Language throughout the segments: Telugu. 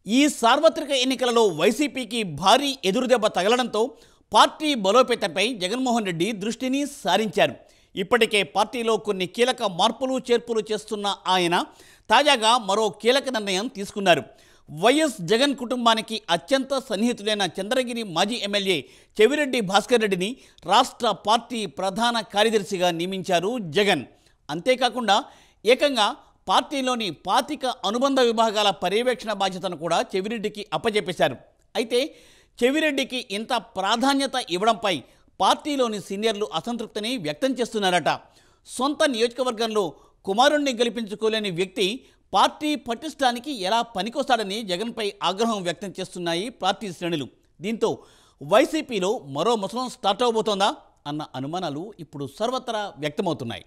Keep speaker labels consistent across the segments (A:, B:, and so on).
A: ఈ సార్వత్రిక ఎన్నికలలో వైసీపీకి భారీ ఎదురుదెబ్బ తగలడంతో పార్టీ బలోపేతంపై జగన్మోహన్ రెడ్డి దృష్టిని సారించారు ఇప్పటికే పార్టీలో కొన్ని కీలక మార్పులు చేర్పులు చేస్తున్న ఆయన తాజాగా మరో కీలక నిర్ణయం తీసుకున్నారు వైఎస్ జగన్ కుటుంబానికి అత్యంత సన్నిహితుడైన చంద్రగిరి మాజీ ఎమ్మెల్యే చెవిరెడ్డి భాస్కర్ రెడ్డిని రాష్ట్ర పార్టీ ప్రధాన కార్యదర్శిగా నియమించారు జగన్ అంతేకాకుండా ఏకంగా పార్టీలోని పాతిక అనుబంధ విభాగాల పర్యవేక్షణ బాధ్యతను కూడా చెవిరెడ్డికి అప్పజెప్పేశారు అయితే చెవిరెడ్డికి ఇంత ప్రాధాన్యత ఇవ్వడంపై పార్టీలోని సీనియర్లు అసంతృప్తిని వ్యక్తం చేస్తున్నారట సొంత నియోజకవర్గంలో కుమారుణ్ణి గెలిపించుకోలేని వ్యక్తి పార్టీ పటిష్టానికి ఎలా పనికొస్తాడని జగన్పై ఆగ్రహం వ్యక్తం చేస్తున్నాయి పార్టీ శ్రేణులు దీంతో వైసీపీలో మరో ముసలం స్టార్ట్ అవబోతోందా అన్న అనుమానాలు ఇప్పుడు సర్వత్రా వ్యక్తమవుతున్నాయి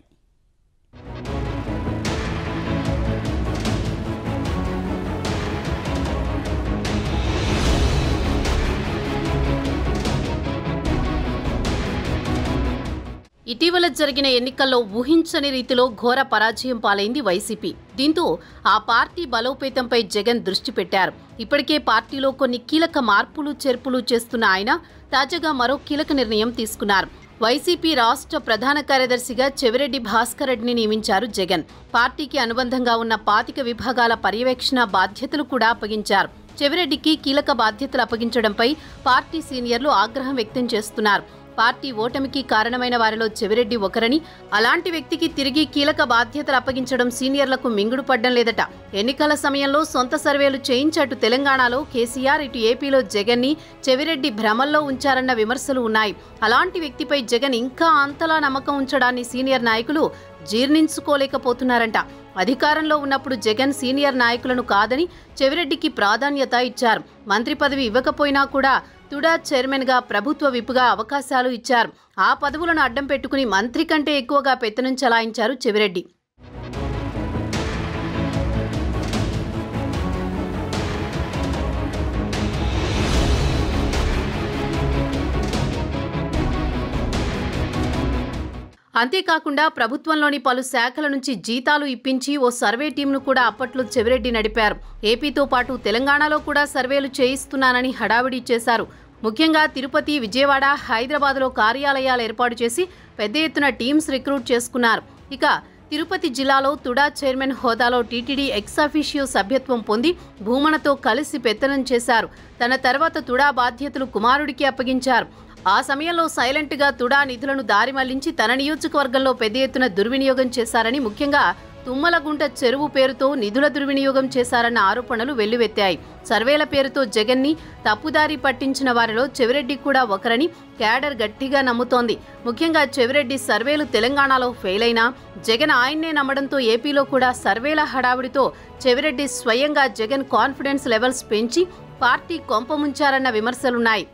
B: ఇటీవల జరిగిన ఎన్నికల్లో ఊహించని రీతిలో ఘోర పరాజయం పాలైంది వైసీపీ దీంతో ఆ పార్టీ బలోపేతంపై జగన్ దృష్టి పెట్టారు ఇప్పటికే పార్టీలో కొన్ని కీలక మార్పులు చేర్పులు చేస్తున్న ఆయన తాజాగా మరో కీలక నిర్ణయం తీసుకున్నారు వైసీపీ రాష్ట్ర ప్రధాన కార్యదర్శిగా చెవిరెడ్డి భాస్కర్ రెడ్డిని నియమించారు జగన్ పార్టీకి అనుబంధంగా ఉన్న పాతిక విభాగాల పర్యవేక్షణ బాధ్యతలు కూడా అప్పగించారు చెవిరెడ్డికి కీలక బాధ్యతలు అప్పగించడంపై పార్టీ సీనియర్లు ఆగ్రహం వ్యక్తం చేస్తున్నారు పార్టీ ఓటమికి కారణమైన వారిలో చెవిరెడ్డి ఒకరని అలాంటి వ్యక్తికి తిరిగి కీలక బాధ్యతలు అప్పగించడం సీనియర్లకు మింగుడు పడ్డం లేదట ఎన్నికల సమయంలో సొంత సర్వేలు చేయించి అటు తెలంగాణలో కేసీఆర్ ఇటు ఏపీలో జగన్ని చెవిరెడ్డి భ్రమల్లో ఉంచారన్న విమర్శలు ఉన్నాయి అలాంటి వ్యక్తిపై జగన్ ఇంకా అంతలా నమ్మకం ఉంచడాన్ని సీనియర్ నాయకులు జీర్ణించుకోలేకపోతున్నారంట అధికారంలో ఉన్నప్పుడు జగన్ సీనియర్ నాయకులను కాదని చెవిరెడ్డికి ప్రాధాన్యత ఇచ్చారు మంత్రి పదవి ఇవ్వకపోయినా కూడా తుడా చైర్మన్గా ప్రభుత్వ విపుగా అవకాశాలు ఇచ్చారు ఆ పదవులను అడ్డం పెట్టుకుని మంత్రి కంటే ఎక్కువగా పెత్తనం చలాయించారు చెవిరెడ్డి అంతేకాకుండా ప్రభుత్వంలోని పలు శాఖల నుంచి జీతాలు ఇప్పించి ఓ సర్వే టీంను కూడా అప్పట్లో చెవిరెడ్డి నడిపారు ఏపీతో పాటు తెలంగాణలో కూడా సర్వేలు చేయిస్తున్నానని హడావిడి చేశారు ముఖ్యంగా తిరుపతి విజయవాడ హైదరాబాద్లో కార్యాలయాలు ఏర్పాటు చేసి పెద్ద ఎత్తున టీమ్స్ రిక్రూట్ చేసుకున్నారు ఇక తిరుపతి జిల్లాలో తుడా చైర్మన్ హోదాలో టీటీడీ ఎక్సాఫిషియో సభ్యత్వం పొంది భూమనతో కలిసి పెత్తనం చేశారు తన తర్వాత తుడా బాధ్యతలు కుమారుడికి అప్పగించారు ఆ సమయంలో సైలెంట్గా తుడా నిధులను దారి మళ్లించి తన నియోజకవర్గంలో పెద్ద ఎత్తున దుర్వినియోగం చేశారని ముఖ్యంగా తుమ్మలగుంట చెరువు పేరుతో నిధుల దుర్వినియోగం చేశారన్న ఆరోపణలు వెల్లువెత్తాయి సర్వేల పేరుతో జగన్ని తప్పుదారి పట్టించిన వారిలో చెవిరెడ్డి కూడా ఒకరని క్యాడర్ గట్టిగా నమ్ముతోంది ముఖ్యంగా చెవిరెడ్డి సర్వేలు తెలంగాణలో ఫెయిల్ అయినా జగన్ ఆయన్నే నమ్మడంతో ఏపీలో కూడా సర్వేల హడావుడితో చెవిరెడ్డి స్వయంగా జగన్ కాన్ఫిడెన్స్ లెవెల్స్ పెంచి పార్టీ కొంపముంచారన్న విమర్శలున్నాయి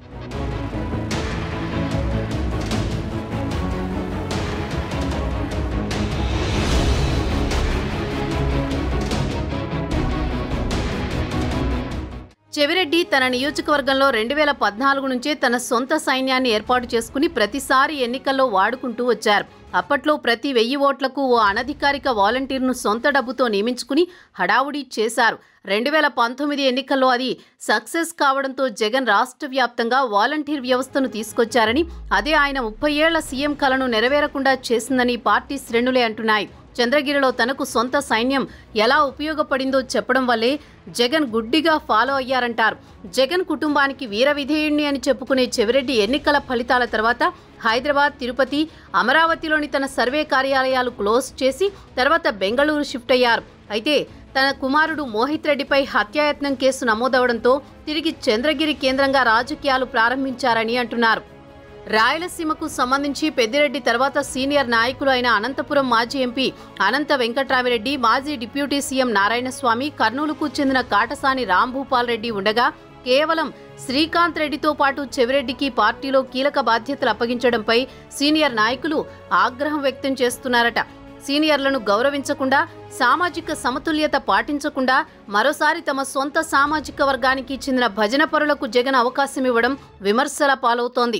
B: చెవిరెడ్డి తన నియోజకవర్గంలో రెండు వేల పద్నాలుగు నుంచే తన సొంత సైన్యాన్ని ఏర్పాటు చేసుకుని ప్రతిసారి ఎన్నికల్లో వాడుకుంటూ వచ్చారు అప్పట్లో ప్రతి వెయ్యి ఓట్లకు ఓ అనధికారిక వాలంటీర్ను సొంత డబ్బుతో నియమించుకుని హడావుడి చేశారు రెండు వేల పంతొమ్మిది ఎన్నికల్లో అది సక్సెస్ కావడంతో జగన్ రాష్ట్ర వ్యాప్తంగా వాలంటీర్ వ్యవస్థను తీసుకొచ్చారని అదే ఆయన ముప్పై ఏళ్ల సీఎం కలను నెరవేరకుండా చేసిందని పార్టీ శ్రేణులే అంటున్నాయి చంద్రగిరిలో తనకు సొంత సైన్యం ఎలా ఉపయోగపడిందో చెప్పడం వల్లే జగన్ గుడ్డిగా ఫాలో అయ్యారంటారు జగన్ కుటుంబానికి వీర విధేయుణ్ణి అని చెప్పుకునే చెవిరెడ్డి ఎన్నికల ఫలితాల తర్వాత హైదరాబాద్ తిరుపతి అమరావతిలోని తన సర్వే కార్యాలయాలు క్లోజ్ చేసి తర్వాత బెంగళూరు షిఫ్ట్ అయ్యారు అయితే తన కుమారుడు మోహిత్ రెడ్డిపై హత్యాయత్నం కేసు నమోదవడంతో తిరిగి చంద్రగిరి కేంద్రంగా రాజకీయాలు ప్రారంభించారని అంటున్నారు రాయలసీమకు సంబంధించి పెద్దిరెడ్డి తర్వాత సీనియర్ నాయకులు అయిన అనంతపురం మాజీ ఎంపీ అనంత వెంకట్రామిరెడ్డి మాజీ డిప్యూటీ సీఎం నారాయణస్వామి కర్నూలుకు చెందిన కాటసాని రాంభూపాల్ రెడ్డి ఉండగా కేవలం శ్రీకాంత్ రెడ్డితో పాటు చెవిరెడ్డికి పార్టీలో కీలక బాధ్యతలు అప్పగించడంపై సీనియర్ నాయకులు ఆగ్రహం వ్యక్తం చేస్తున్నారట సీనియర్లను గౌరవించకుండా సామాజిక సమతుల్యత పాటించకుండా మరోసారి తమ సొంత సామాజిక వర్గానికి చెందిన భజన పరులకు జగన్ అవకాశం ఇవ్వడం విమర్శల పాలవుతోంది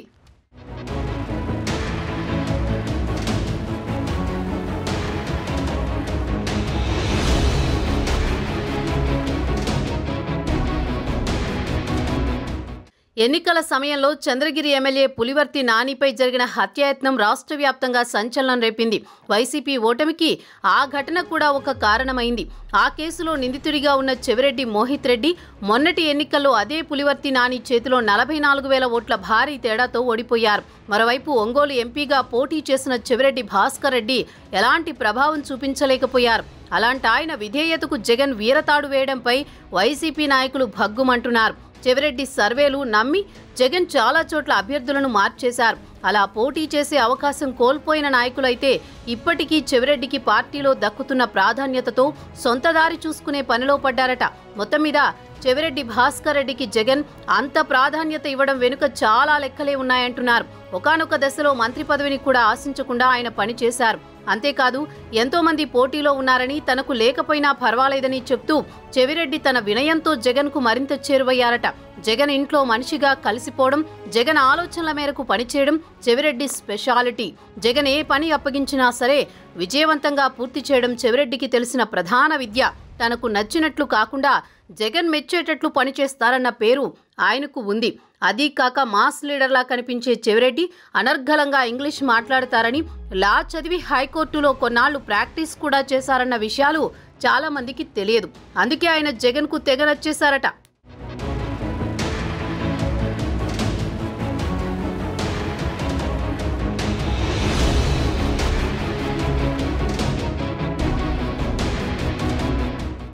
B: ఎన్నికల సమయంలో చంద్రగిరి ఎమ్మెల్యే పులివర్తి నానిపై జరిగిన హత్యాయత్నం రాష్ట్ర వ్యాప్తంగా సంచలనం రేపింది వైసీపీ ఓటమికి ఆ ఘటన కూడా ఒక కారణమైంది ఆ కేసులో నిందితుడిగా ఉన్న చెవిరెడ్డి మోహిత్ రెడ్డి మొన్నటి ఎన్నికల్లో అదే పులివర్తి నాని చేతిలో నలభై నాలుగు వేల ఓట్ల భారీ తేడాతో ఓడిపోయారు మరోవైపు ఒంగోలు ఎంపీగా పోటీ చేసిన చెవిరెడ్డి భాస్కర్ రెడ్డి ఎలాంటి ప్రభావం చూపించలేకపోయారు అలాంటి ఆయన విధేయతకు జగన్ వీరతాడు వేయడంపై వైసీపీ నాయకులు భగ్గుమంటున్నారు చెవిరెడ్డి సర్వేలు నమ్మి జగన్ చాలా చోట్ల అభ్యర్థులను మార్చేశారు అలా పోటీ చేసే అవకాశం కోల్పోయిన నాయకులైతే ఇప్పటికీ చెవిరెడ్డికి పార్టీలో దక్కుతున్న ప్రాధాన్యతతో సొంత దారి చూసుకునే పనిలో పడ్డారట మొత్తం మీద చెవిరెడ్డి భాస్కర్ రెడ్డికి జగన్ అంత ప్రాధాన్యత ఇవ్వడం వెనుక చాలా లెక్కలే ఉన్నాయంటున్నారు ఒకానొక దశలో మంత్రి పదవిని కూడా ఆశించకుండా ఆయన పనిచేశారు అంతేకాదు ఎంతో మంది పోటీలో ఉన్నారని తనకు లేకపోయినా పర్వాలేదని చెప్తూ చెవిరెడ్డి తన వినయంతో జగన్కు మరింత చేరువయ్యారట జగన్ ఇంట్లో మనిషిగా కలిసిపోవడం జగన్ ఆలోచనల మేరకు పనిచేయడం చెవిరెడ్డి స్పెషాలిటీ జగన్ ఏ పని అప్పగించినా సరే విజయవంతంగా పూర్తి చేయడం చెవిరెడ్డికి తెలిసిన ప్రధాన విద్య తనకు నచ్చినట్లు కాకుండా జగన్ మెచ్చేటట్లు పనిచేస్తారన్న పేరు ఆయనకు ఉంది అదీ కాక మాస్ లీడర్లా కనిపించే చెవిరెడ్డి అనర్గళంగా ఇంగ్లీష్ మాట్లాడతారని లా చదివి హైకోర్టులో కొన్నాళ్లు ప్రాక్టీస్ కూడా చేశారన్న విషయాలు చాలా మందికి తెలియదు అందుకే ఆయన జగన్కు తెగ నచ్చేశారట